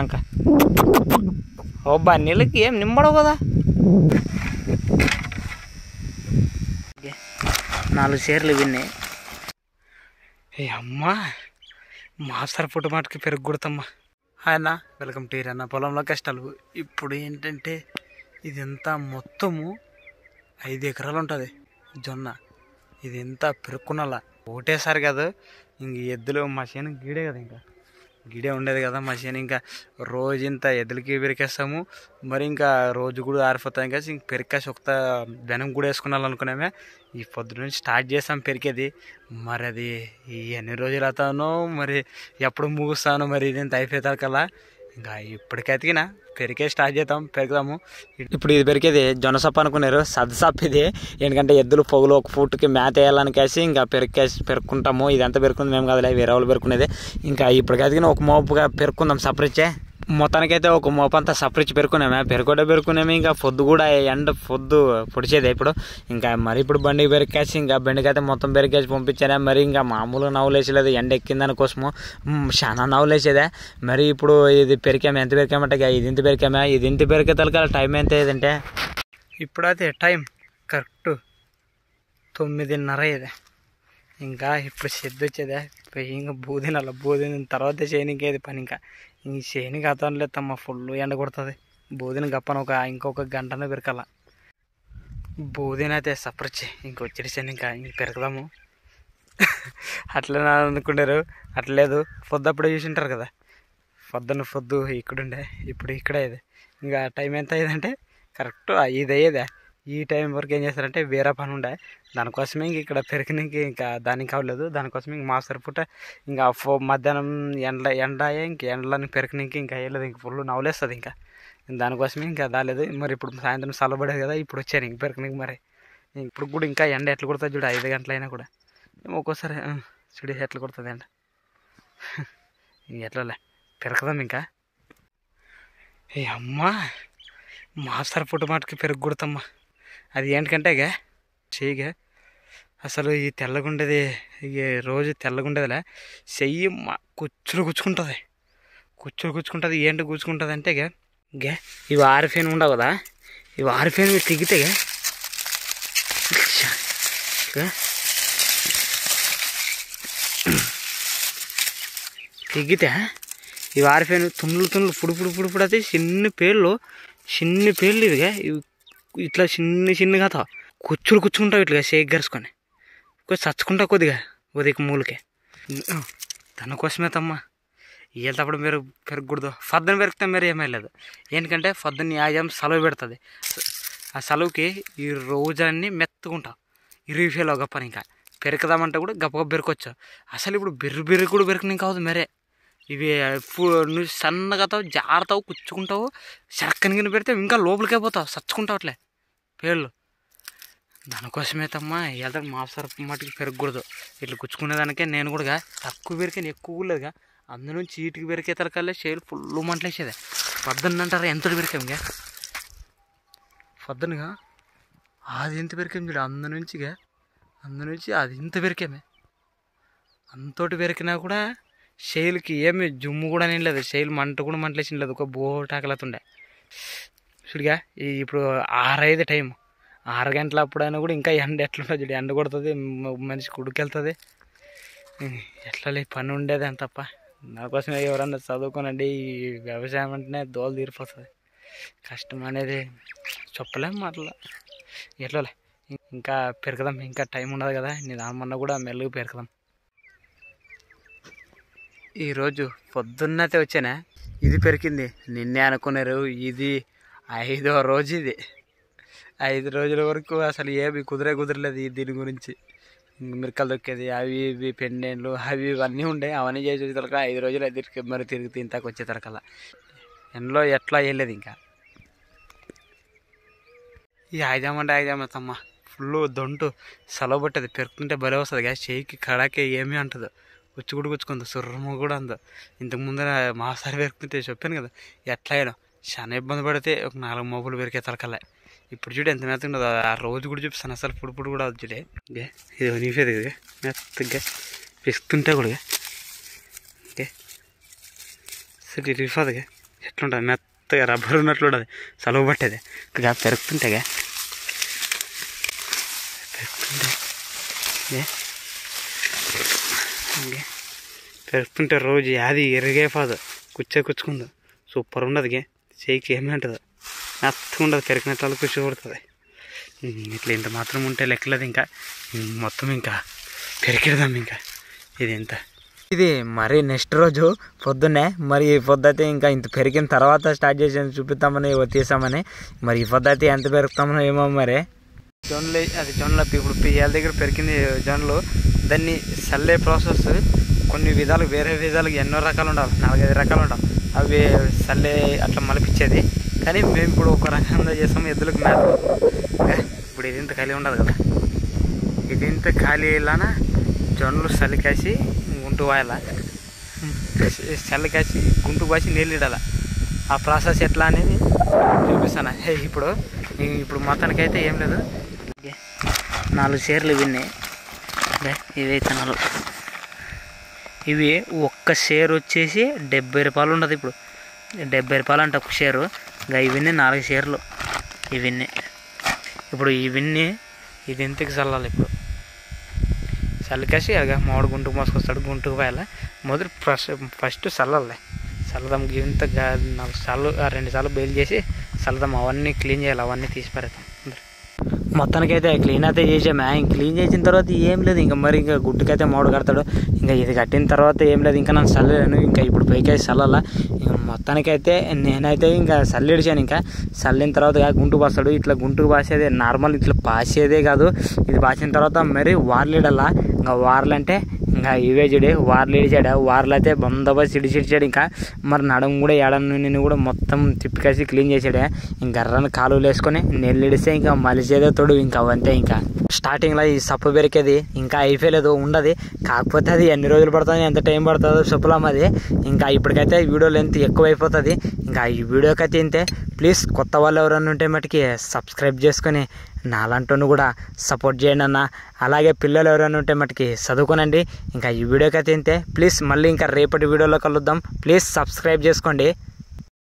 సంక ఓబ్బా నీళ్ళకి ఏం నింబడవు కదా ఓకే. నాలుగు చీరలు విన్నాయి ఏ అమ్మా మాస్టర్ పుట్టు మాటకి పెరుగు కొడతమ్మా ఆయన వెల్కమ్ టు అన్న పొలంలో కష్టాలు ఇప్పుడు ఏంటంటే ఇదంతా మొత్తము ఐదు ఎకరాలు ఉంటుంది జొన్న ఇది ఎంత పెరుక్కున్నలా ఒకటేసారి కాదు ఇంక ఎద్దులు మా చేను గీడే కదా ఇంకా గిడే ఉండేది కదా మా చేను ఇంకా రోజు ఇంత ఎద్దులకి పెరికేస్తాము మరి ఇంకా రోజు కూడా ఆరిపోతాం కదా ఇంక పెరికేసి ఒక వెనం కూడా వేసుకున్నాం అనుకున్నామే ఈ పొద్దు నుంచి స్టార్ట్ చేస్తాం పెరికేది మరి అది ఈ ఎన్ని రోజులు అవుతానో మరి ఎప్పుడు ముగుస్తానో మరి ఇది ఇంత అయిపోతారు కదా ఇంకా ఇప్పటికైతేనా పెరికే స్టార్ట్ చేద్దాం పెరుగుదాము ఇప్పుడు ఇది పెరికేది జొన్నసప్ప అనుకున్నారు సద్దసప్ప ఇది ఎందుకంటే ఎద్దులు పొగులు ఒక ఫుట్కి మేత వేయాలని కేసి ఇంకా పెరికేసి పెరుక్కుంటాము ఇదంతా పెరుకుంది మేము కాదులే వేరే వాళ్ళు పెరుకునేది ఇంకా ఇప్పటికైతే ఒక మోపుగా పెరుక్కుందాం సపరిచ్చే మొత్తానికైతే ఒక మోపు అంతా సపరించి పెరుకున్నామే పెరుకోటే పెరుకున్నాము ఇంకా పొద్దు కూడా ఎండ పొద్దు పొడిచేది ఇప్పుడు ఇంకా మరి ఇప్పుడు బండికి పెరికేసి ఇంకా బండికైతే మొత్తం పెరికేసి పంపించానే మరి ఇంకా మామూలుగా నవ్వులేసలేదు ఎండ ఎక్కిందని కోసము మ్, చాలా నవ్వులేసేదే మరి ఇప్పుడు ఇది పెరికాము ఎంత పెరికామంటే ఇక ఇది ఇంత పెరికామా ఇది ఇంత పెరికే తలకాల టైం ఎంత ఏదంటే ఇప్పుడైతే టైం కరెక్ట్ తొమ్మిదిన్నర ఇది ఇంకా ఇప్పుడు సిద్ధ వచ్చేదే పోయి ఇంకా బూదినాల బూదిన తర్వాత చేయనికేది పని ఇంకా ఇంక చేయనికి అతను లేదమ్మా ఫుల్ ఎండ కొడుతుంది బూదిని గప్పన ఒక ఇంకొక గంటనే పెరకాల బూదిని అయితే సపరిచి ఇంకొచ్చేసాను ఇంకా ఇంక పెరకదాము అట్లా అనుకున్నారు అట్లేదు పొద్దు అప్పుడే చూసింటారు కదా పొద్దున్న పొద్దు ఇక్కడుండే ఇప్పుడు ఇక్కడే ఇది ఇంకా టైం ఎంత అయ్యేదంటే కరెక్ట్ ఇది అయ్యేదే ఈ టైం వరకు ఏం చేస్తారంటే వేరే పని ఉండే దానికోసమే ఇంక ఇక్కడ పెరిగినకి ఇంకా దానికి కావలేదు దానికోసం ఇంక మాస్టర్ పూట ఇంకా ఫో మధ్యాహ్నం ఎండ ఎండ అయ్యే ఇంక ఎండలని పెరిగినకి ఇంకా వేయలేదు ఇంక ఫుల్ నవ్వులేస్తుంది ఇంకా దానికోసమే ఇంకా దాలేదు మరి ఇప్పుడు సాయంత్రం చల్లబడేది కదా ఇప్పుడు వచ్చాను ఇంక పెరకనికి మరి ఇప్పుడు కూడా ఇంకా ఎండ ఎట్లా కొడుతుంది చూడు ఐదు గంటలైనా కూడా ఏమో ఒక్కోసారి ఆ, చూడు ఎట్లా కొడుతుంది ఎండ ఇంక ఎట్లా పెరకదాం ఇంకా ఏ అమ్మా మాస్టర్ పుట్టు మాటకి పెరుగు కొడతమ్మా అది ఏంటంటే గా చెయ్యిగా అసలు ఈ తెల్లగుండేది ఈ రోజు తెల్లగుండేదిలే చెయ్యి మా కుచ్చులు గుచ్చుకుంటుంది కుచ్చులు గుచ్చుకుంటుంది ఏంటి గుచ్చుకుంటుంది అంటే గా గే ఇవి ఆరిఫేన్ ఉండవు కదా ఇవి ఆరిఫేన్ తిగితే గా గా. తిగితే ఇవి ఆరిపోయిన తుండ్లు తుండ్లు పుడు పుడు పుడు పుడు అయితే చిన్న పేర్లు చిన్న పేర్లు ఇవిగా ఇవి ఇట్లా చిన్న చిన్నగా తా కుచ్చులు కుచ్చుకుంటావు ఇట్లా షేక్ గరుచుకొని కొంచెం చచ్చుకుంటా కొద్దిగా కొద్దిగా మూలకే దానికోసమే తమ్మా వెళ్తేప్పుడు మీరు పెరగకూడదు ఫద్దన పెరిగితే మీరు ఏమీ లేదు ఎందుకంటే ఫద్దన యాజం సెలవు పెడుతుంది ఆ సెలవుకి ఈ రోజాన్ని మెత్తుకుంటావు ఇరిగిపోయేలో గప్పని ఇంకా పెరకదామంటే కూడా గప్ప పెరకొచ్చు అసలు ఇప్పుడు బెర్రు బెర్రు కూడా పెరకని కావద్దు మరే ఇవి fu- నువ్వు సన్నగా తావు జారుతావు కుచ్చుకుంటావు చక్కని కింద పెడితే ఇంకా లోపలికే పోతావు చచ్చుకుంటావు అట్లే పేర్లు దానికోసమే తమ్మా వెళ్తాడు మాంసార మట్టుకు పెరగకూడదు ఇట్లా గుచ్చుకునేదానికే నేను కూడా తక్కువ పెరికాను ఎక్కువ లేదుగా అందు నుంచి చీటికి పెరికే తరకల్లా చేలు ఫుల్ మంటలేసేదే పొద్దున్న అంటారా ఎంత పెరికాం ఇంకా పొద్దునగా అది ఎంత పెరికాం చూడు అందు నుంచిగా అందు నుంచి అది ఇంత పెరికామే అంతోటి పెరికినా కూడా శైలికి ఏమి జుమ్ము కూడా నేను లేదు శైలి మంట కూడా మంటలేసిన లేదు ఒక బోటాకలతుండే చూడిగా ఈ ఇప్పుడు ఆరైదు టైం ఆరు గంటల అప్పుడైనా కూడా ఇంకా ఎండ ఎట్లుంటుంది చూడు ఎండ కొడుతుంది మ- మనిషి కుడికెళ్తుంది ఎట్లా లే పని ఉండేది అని తప్ప నాకోసం ఎవరన్నా చదువుకోనండి ఈ వ్యవసాయం అంటేనే దోలు తీరిపోతుంది కష్టం అనేది చెప్పలేం మాటలు ఎట్లా ఇంకా పెరగదాం ఇంకా టైం ఉండదు కదా నిదామన్నా కూడా మెల్లగా పెరగదాం ఈరోజు పొద్దున్నైతే వచ్చానా ఇది పెరికింది నిన్నే అనుకున్నారు ఇది ఐదో రోజు ఇది ఐదు రోజుల వరకు అసలు ఏమి కుదిరే కుదరలేదు ఈ దీని గురించి ఇంక మిరకలు దొక్కేది అవి ఇవి పెండెంట్లు అవి ఇవన్నీ ఉండే అవన్నీ చేసి వచ్చే తరక ఐదు రోజులు అయితే మరి తిరిగి ఇంతకు వచ్చే తరకల ఎండలో ఎట్లా వేయలేదు ఇంకా ఈ ఆయుధమంటే ఆయుధమతమ్మ ఫుల్ దొంటు సెలవు పట్టేది పెరుకుంటే బలే వస్తుంది కదా చేయికి కడాకే ఏమీ అంటదు గుచ్చి కూడా గుచ్చుకుంది సుర్రము కూడా అందు ఇంతకు ముందర మాసారి పెరుకుంటే చెప్పాను కదా ఎట్లా అయినా చాలా ఇబ్బంది పడితే ఒక నాలుగు మోపులు పెరికే తలకలే ఇప్పుడు చూడు ఎంత మెత్తగా ఉండదు ఆ రోజు కూడా చూపిస్తాను అసలు పుడు పుడు కూడా చూడే గే ఇది నీఫేది కదా మెత్తగా పిస్తుంటే కూడా గే సరే రిఫాదుగా ఎట్లుంటుంది మెత్తగా రబ్బర్ ఉన్నట్లు ఉంటుంది సలువు పట్టేది ఇక పెరుగుతుంటేగా పెరుగుతుంటే ఏ? ఇంకే. పెరుగుతుంటే రోజు యాది ఎరిగే పోదు కుచ్చే కుచ్చుకుంది సూపర్ ఉండదు గే చేయికి ఏమి ఉంటుంది మెత్తగా ఉండదు పెరిగినట్టు వాళ్ళు కుచ్చి కొడుతుంది ఉమ్, ఇట్లా ఇంత మాత్రం ఉంటే లెక్కలేదు ఇంకా ఉమ్, మొత్తం ఇంకా పెరిగిడదాం ఇంకా ఇది ఎంత ఇది మరి నెక్స్ట్ రోజు పొద్దున్నే మరి ఈ పొద్దుతే ఇంకా ఇంత పెరిగిన తర్వాత స్టార్ట్ చేసి చూపిస్తామని తీసామని మరి ఈ పొద్దుతే ఎంత పెరుగుతామో ఏమో మరి జొన్నలు అది జొన్నల ఇప్పుడు పియ్యాల దగ్గర పెరిగింది జొన్నలు దాన్ని చల్లే ప్రాసెస్ కొన్ని విధాలు వేరే విధాలుగా ఎన్నో రకాలు ఉండాలి నాలుగైదు రకాలు ఉండాలి అవి చల్లే అట్లా మలిపించేది కానీ మేము ఇప్పుడు ఒక రకంగా చేస్తాము ఎద్దులకు మేత ఓకే? ఇప్పుడు ఇది ఇంత ఖాళీ ఉండదు కదా ఇది ఇంత ఖాళీ ఇలాన జొన్నలు చలికాసి గుంటు వాయాల చల్లికాసి గుంటు పాసి నీళ్ళు ఇడాల ఆ ప్రాసెస్ ఎట్లా అనేది చూపిస్తాను హే, ఇప్పుడు ఈ- ఇప్పుడు మొత్తానికి అయితే ఏం లేదు ఓకే. నాలుగు షేర్లు ఇవన్నీ ఇదే, ఇవి విత్తనాలు ఇవి ఒక్క షేర్ వచ్చేసి డెబ్బై రూపాయలు ఉండదు ఇప్పుడు డెబ్బై రూపాయలు అంట ఒక షేరు ఇంకా ఇవన్నీ నాలుగు షేర్లు ఇవన్నీ ఇప్పుడు ఇవన్నీ ఇది ఇంతకి చల్లాలి ఇప్పుడు చల్లికేసి అలాగ మామిడి గుంటుకు మోసుకొస్తాడు గుంటుకు పోయాలి మొదటి ఫస్ట్ ఫస్ట్ చల్లాలి చల్లదాం ఇంత గా- నాలుగు సార్లు ఆ రెండు సార్లు బెయిల్ చేసి చల్లదాం అవన్నీ క్లీన్ చేయాలి అవన్నీ తీసి పారేద్దాం మొత్తానికి అయితే క్లీన్ అయితే చేసామే ఇంక క్లీన్ చేసిన తర్వాత ఏం లేదు ఇంకా మరి ఇంకా గుడ్డుకైతే మోడు కడతాడు ఇంకా ఇది కట్టిన తర్వాత ఏం లేదు ఇంకా నన్ను చల్లలేను ఇంకా ఇప్పుడు పైకి చల్లాలా ఇంకా మొత్తానికైతే నేనైతే ఇంకా చల్లిడిచాను ఇంకా చల్లిన తర్వాత ఇక గుంటు పాస్తాడు ఇట్లా గుంటుకు పాసేదే నార్మల్ ఇట్లా పాసేదే కాదు ఇది పాసిన తర్వాత మరి వార్లీడల్లా ఇంకా వార్లు అంటే ఇంకా ఇవే చూడే వార్లు ఇడిచాడు వార్లు అయితే బందోబస్తు ఇడిచిడిచాడు ఇంకా మరి నడుము కూడా ఏడను నేను కూడా మొత్తం తిప్పికేసి క్లీన్ చేసాడే ఇంకా ఎర్రని కాలువలు వేసుకొని నెల్లు ఇడిస్తే ఇంకా మలిసేదే తోడు ఇంకా అవంతే ఇంకా స్టార్టింగ్లో ఈ సప్పు పెరికేది ఇంకా అయిపోయలేదు ఉండదు కాకపోతే అది ఎన్ని రోజులు పడుతుంది ఎంత టైం పడుతుందో చెప్పులాం అది ఇంకా ఇప్పటికైతే వీడియో లెంత్ ఎక్కువ అయిపోతుంది ఇంకా ఈ వీడియోకి అయితే ఇంతే ప్లీజ్ కొత్త వాళ్ళు ఎవరైనా ఉంటే మటుకి సబ్స్క్రైబ్ చేసుకొని నాలంటోను కూడా సపోర్ట్ చేయండి అన్న అలాగే పిల్లలు ఎవరైనా ఉంటే మటుకి చదువుకోనండి ఇంకా ఈ వీడియోకి అయితే ఇంతే ప్లీజ్ మళ్ళీ ఇంకా రేపటి వీడియోలో కలుద్దాం ప్లీజ్ సబ్స్క్రైబ్ చేసుకోండి